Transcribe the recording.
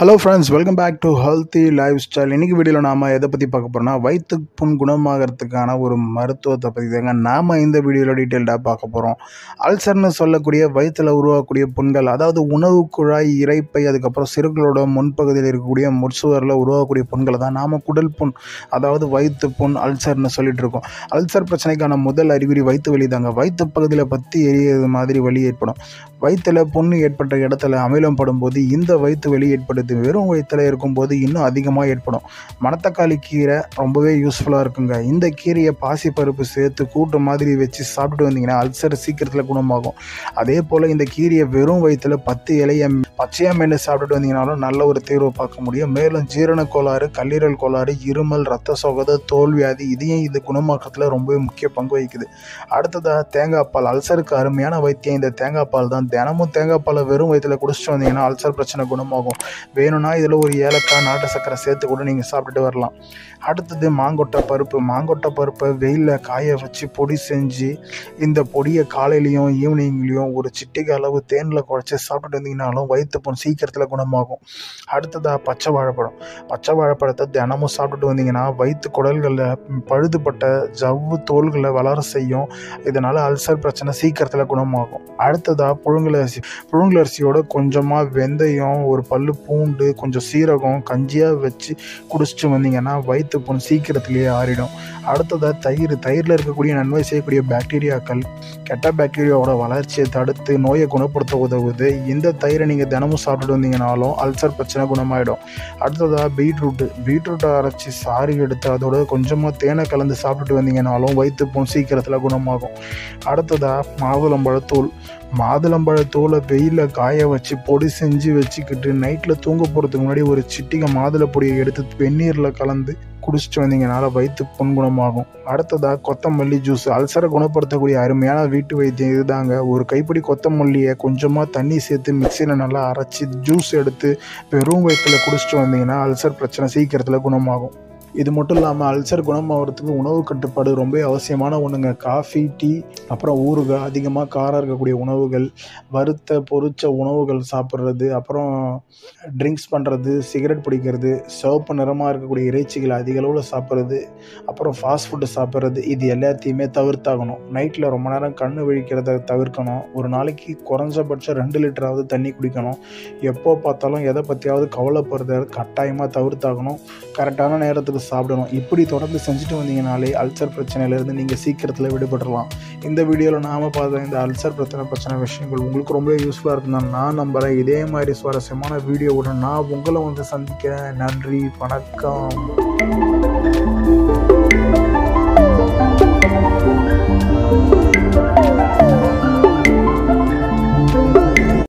hello friends welcome back to healthy lifestyle இன்றைக்கி வீடியோவில் நாம் எதை பற்றி பார்க்க போகிறோம்னா வயிற்று புண் குணமாகறதுக்கான ஒரு மருத்துவத்தை பற்றி தாங்க நாம் இந்த வீடியோவில் டீட்டெயில்டாக பார்க்க போகிறோம் அல்சர்னு சொல்லக்கூடிய வயிற்றில் உருவாகக்கூடிய புண்கள் அதாவது உணவு குழாய் இறைப்பை அதுக்கப்புறம் சிறுகளோட முன்பகுதியில் இருக்கக்கூடிய முற்சுவரில் உருவாகக்கூடிய புண்களை தான் நாம் குடல் புண் அதாவது வயிற்று புண் அல்சர்னு சொல்லிட்டு இருக்கோம் அல்சர் பிரச்சனைக்கான முதல் அறிகுறி வயிற்று வலி தாங்க வயிற்று பகுதியில் பற்றி எரியது மாதிரி வலி ஏற்படும் வயிற்றில் புண்ணு ஏற்பட்ட இடத்துல அமிலம் படும்போது இந்த வயிற்று வலி ஏற்படுது வெறும் வயிற்றில் இருக்கும்போது இன்னும் அதிகமாக ஏற்படும் மணத்தக்காளி கீரை ரொம்பவே யூஸ்ஃபுல்லாக இருக்குங்க இந்த கீரையை பாசிப்பருப்பு சேர்த்து கூட்டு மாதிரி வச்சு சாப்பிட்டு வந்தீங்கன்னா அல்சர் சீக்கிரத்தில் குணமாகும் அதே போல் இந்த கீரையை வெறும் வயிற்றில் பத்து இலையை பச்சையாக மென்று சாப்பிட்டுட்டு வந்தீங்கனாலும் நல்ல ஒரு தீர்வு பார்க்க முடியும் மேலும் ஜீரண கோளாறு கல்லீரல் கோளாறு இருமல் ரத்த சோகதை தோல்வியாதி இதையும் இது குணமாக்கத்தில் ரொம்பவே முக்கிய பங்கு வகிக்குது அடுத்ததாக தேங்காய் பால் அல்சருக்கு அருமையான வைத்தியம் இந்த தேங்காய் பால் தான் தினமும் தேங்காய் பாலை வெறும் வயிற்றில் குடிச்சிட்டு வந்தீங்கன்னா அல்சர் பிரச்சனை குணமாகும் வேணும்னா இதில் ஒரு ஏலக்காய் நாட்டு சக்கரை சேர்த்து கூட நீங்கள் சாப்பிட்டுட்டு வரலாம் அடுத்தது மாங்கொட்டை பருப்பு மாங்கொட்டை பருப்பை வெயிலில் காய வச்சு பொடி செஞ்சு இந்த பொடியை காலையிலையும் ஈவினிங்லேயும் ஒரு சிட்டிகை அளவு தேனில் குழச்சி சாப்பிட்டுட்டு வந்தீங்கனாலும் வயிற்று புண் சீக்கிரத்தில் குணமாகும் அடுத்ததாக பச்சை வாழைப்பழம் பச்சை வாழைப்பழத்தை தினமும் சாப்பிட்டுட்டு வந்தீங்கன்னா வயிற்று குடல்களில் பழுதுபட்ட ஜவ்வு தோள்களை வளர செய்யும் இதனால் அல்சர் பிரச்சனை சீக்கிரத்தில் குணமாகும் அடுத்ததாக புழுங்கலரிசி புழுங்கலரிசியோட கொஞ்சமாக வெந்தயம் ஒரு பல்லு பூண்டு கொஞ்சம் சீரகம் கஞ்சியாக வச்சு குடிச்சிட்டு வந்தீங்கன்னா வயிற்று புண் சீக்கிரத்திலேயே ஆறிடும் அடுத்ததாக தயிர் தயிரில் இருக்கக்கூடிய நன்மை செய்யக்கூடிய பாக்டீரியாக்கள் கெட்ட பாக்டீரியாவோட வளர்ச்சியை தடுத்து நோயை குணப்படுத்த உதவுது இந்த தயிரை நீங்கள் தினமும் சாப்பிட்டுட்டு வந்தீங்கனாலும் அல்சர் பிரச்சனை குணமாயிடும் அடுத்ததாக பீட்ரூட்டு பீட்ரூட்டை அரைச்சி சாறு எடுத்து அதோட கொஞ்சமாக தேனை கலந்து சாப்பிட்டுட்டு வந்தீங்கனாலும் வயிற்று புண் சீக்கிரத்தில் குணமாகும் அடுத்ததாக மாதுளம்பழத்தூள் மாதுளம்பழத்தூளை வெயிலில் காய வச்சு பொடி செஞ்சு வச்சுக்கிட்டு நைட்டில் தூங்க போகிறதுக்கு முன்னாடி ஒரு சிட்டிகை மாதுளை பொடியை எடுத்து வெந்நீரில் கலந்து குடிச்சிட்டு வந்தீங்கனால வயிற்று புண் குணமாகும் அடுத்ததாக கொத்தமல்லி ஜூஸ் அல்சரை குணப்படுத்தக்கூடிய அருமையான வீட்டு வைத்தியம் இதுதாங்க ஒரு கைப்பிடி கொத்தமல்லியை கொஞ்சமாக தண்ணி சேர்த்து மிக்சியில் நல்லா அரைச்சி ஜூஸ் எடுத்து வெறும் வயிற்றில் குடிச்சிட்டு வந்தீங்கன்னா அல்சர் பிரச்சனை சீக்கிரத்தில் குணமாகும் இது மட்டும் இல்லாமல் அல்சர் குணமாகறதுக்கு உணவு கட்டுப்பாடு ரொம்ப அவசியமான ஒன்றுங்க காஃபி டீ அப்புறம் ஊறுகாய் அதிகமாக காரம் இருக்கக்கூடிய உணவுகள் வறுத்த பொரிச்ச உணவுகள் சாப்பிட்றது அப்புறம் ட்ரிங்க்ஸ் பண்ணுறது சிகரெட் பிடிக்கிறது சிவப்பு நிறமாக இருக்கக்கூடிய இறைச்சிகள் அதிக அளவில் சாப்பிட்றது அப்புறம் ஃபாஸ்ட் ஃபுட்டு சாப்பிட்றது இது எல்லாத்தையுமே தவிர்த்தாகணும் நைட்டில் ரொம்ப நேரம் கண் விழிக்கிறத தவிர்க்கணும் ஒரு நாளைக்கு குறைஞ்சபட்சம் ரெண்டு லிட்டராவது தண்ணி குடிக்கணும் எப்போ பார்த்தாலும் எதை பற்றியாவது கவலைப்படுறத கட்டாயமாக தவிர்த்தாகணும் கரெக்டான நேரத்துக்கு சாப்பிடணும் இப்படி தொடர்ந்து செஞ்சுட்டு வந்தீங்கனாலே அல்சர் பிரச்சனையிலேருந்து நீங்கள் சீக்கிரத்தில் விடுபடலாம் இந்த வீடியோவில் நாம் பார்த்த இந்த அல்சர் பிரச்சனை பிரச்சனை விஷயங்கள் உங்களுக்கு ரொம்ப யூஸ்ஃபுல்லாக இருக்குன்னு நான் நம்புகிறேன் இதே மாதிரி சுவாரஸ்யமான வீடியோவுடன் நான் உங்களை வந்து சந்திக்கிறேன் நன்றி வணக்கம்